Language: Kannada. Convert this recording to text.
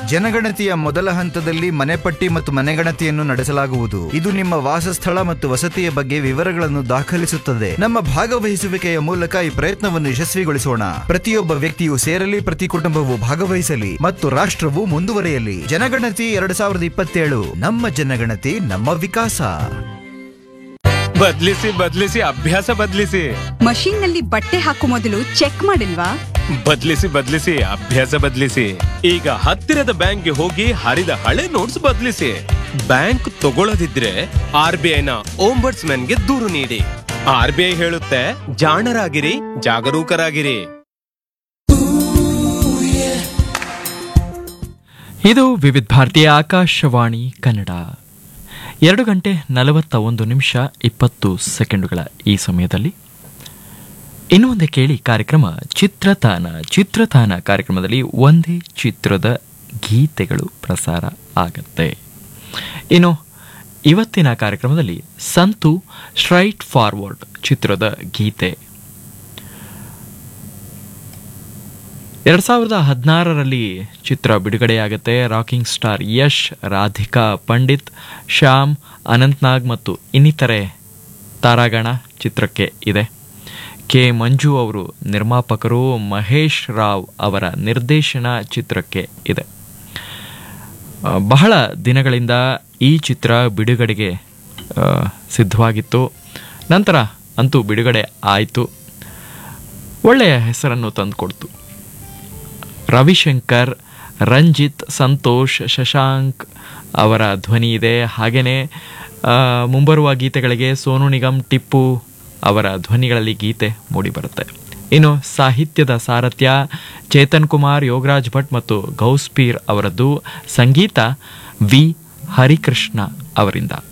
ಜನಗಣತಿಯ ಮೊದಲ ಹಂತದಲ್ಲಿ ಮನೆಪಟ್ಟಿ ಮತ್ತು ಮನೆಗಣತಿಯನ್ನು ನಡೆಸಲಾಗುವುದು ಇದು ನಿಮ್ಮ ವಾಸಸ್ಥಳ ಮತ್ತು ವಸತಿಯ ಬಗ್ಗೆ ವಿವರಗಳನ್ನು ದಾಖಲಿಸುತ್ತದೆ ನಮ್ಮ ಭಾಗವಹಿಸುವಿಕೆಯ ಮೂಲಕ ಈ ಪ್ರಯತ್ನವನ್ನು ಯಶಸ್ವಿಗೊಳಿಸೋಣ ಪ್ರತಿಯೊಬ್ಬ ವ್ಯಕ್ತಿಯು ಸೇರಲಿ ಪ್ರತಿ ಕುಟುಂಬವು ಭಾಗವಹಿಸಲಿ ಮತ್ತು ರಾಷ್ಟ್ರವು ಮುಂದುವರಿಯಲಿ ಜನಗಣತಿ ಎರಡು ಸಾವಿರದ ಇಪ್ಪತ್ತೇಳು ನಮ್ಮ ಜನಗಣತಿ ನಮ್ಮ ವಿಕಾಸ ಬದ್ಲಿಸಿ ಬದ್ಲಿಸಿ ಅಭ್ಯಾಸ ಬದ್ಲಿಸಿ ಮಷೀನ್ ನಲ್ಲಿ ಬಟ್ಟೆ ಹಾಕೋ ಮೊದಲು ಚೆಕ್ ಮಾಡಿಲ್ವಾ ಬದ್ಲಿಸಿ ಬದ್ಲಿಸಿ ಅಭ್ಯಾಸ ಬದ್ಲಿಸಿ ಈಗ ಹತ್ತಿರದ ಬ್ಯಾಂಕ್ಗೆ ಹೋಗಿ ಹರಿದ ಹಳೆ ನೋಟ್ಸ್ ಬದ್ಲಿಸಿ ಬ್ಯಾಂಕ್ ತಗೊಳ್ಳದಿದ್ರೆ ಆರ್ ಬಿ ಐನ ಗೆ ದೂರು ನೀಡಿ ಆರ್ ಬಿ ಐ ಹೇಳುತ್ತೆ ಜಾಣರಾಗಿರಿ ಜಾಗರೂಕರಾಗಿರಿ ಇದು ವಿವಿಧ ಭಾರತೀಯ ಆಕಾಶವಾಣಿ ಕನ್ನಡ ಎರಡು ಗಂಟೆ ನಲವತ್ತ ಒಂದು ನಿಮಿಷ ಇಪ್ಪತ್ತು ಸೆಕೆಂಡುಗಳ ಈ ಸಮಯದಲ್ಲಿ ಇನ್ನು ಮುಂದೆ ಕೇಳಿ ಕಾರ್ಯಕ್ರಮ ಚಿತ್ರತಾನ ಚಿತ್ರತಾನ ಕಾರ್ಯಕ್ರಮದಲ್ಲಿ ಒಂದೇ ಚಿತ್ರದ ಗೀತೆಗಳು ಪ್ರಸಾರ ಆಗತ್ತೆ ಇನ್ನು ಇವತ್ತಿನ ಕಾರ್ಯಕ್ರಮದಲ್ಲಿ ಸಂತು ಸ್ಟ್ರೈಟ್ ಫಾರ್ವರ್ಡ್ ಚಿತ್ರದ ಗೀತೆ ಎರಡ್ ಸಾವಿರದ ಹದಿನಾರರಲ್ಲಿ ಚಿತ್ರ ಬಿಡುಗಡೆಯಾಗುತ್ತೆ ರಾಕಿಂಗ್ ಸ್ಟಾರ್ ಯಶ್ ರಾಧಿಕಾ ಪಂಡಿತ್ ಶ್ಯಾಮ್ ಅನಂತ್ನಾಗ್ ಮತ್ತು ಇನ್ನಿತರೆ ತಾರಾಗಣ ಚಿತ್ರಕ್ಕೆ ಇದೆ ಕೆ ಮಂಜು ಅವರು ನಿರ್ಮಾಪಕರು ಮಹೇಶ್ ರಾವ್ ಅವರ ನಿರ್ದೇಶನ ಚಿತ್ರಕ್ಕೆ ಇದೆ ಆ, ಬಹಳ ದಿನಗಳಿಂದ ಈ ಚಿತ್ರ ಬಿಡುಗಡೆಗೆ ಆ, ಸಿದ್ಧವಾಗಿತ್ತು ನಂತರ ಅಂತೂ ಬಿಡುಗಡೆ ಆಯಿತು ಒಳ್ಳೆಯ ಹೆಸರನ್ನು ತಂದುಕೊಡ್ತು ರವಿಶಂಕರ್ ರಂಜಿತ್ ಸಂತೋಷ್ ಶಶಾಂಕ್ ಅವರ ಧ್ವನಿ ಇದೆ ಹಾಗೆಯೇ ಆ, ಮುಂಬರುವ ಗೀತೆಗಳಿಗೆ ಸೋನು ನಿಗಮ್ ಟಿಪ್ಪು ಅವರ ಧ್ವನಿಗಳಲ್ಲಿ ಗೀತೆ ಮೂಡಿಬರುತ್ತೆ ಇನ್ನು ಸಾಹಿತ್ಯದ ಸಾರಥ್ಯ ಚೇತನ್ ಕುಮಾರ್ ಯೋಗರಾಜ್ ಭಟ್ ಮತ್ತು ಗೌಸ್ಪೀರ್ ಅವರದ್ದು ಸಂಗೀತ ವಿ ಹರಿಕೃಷ್ಣ ಅವರಿಂದ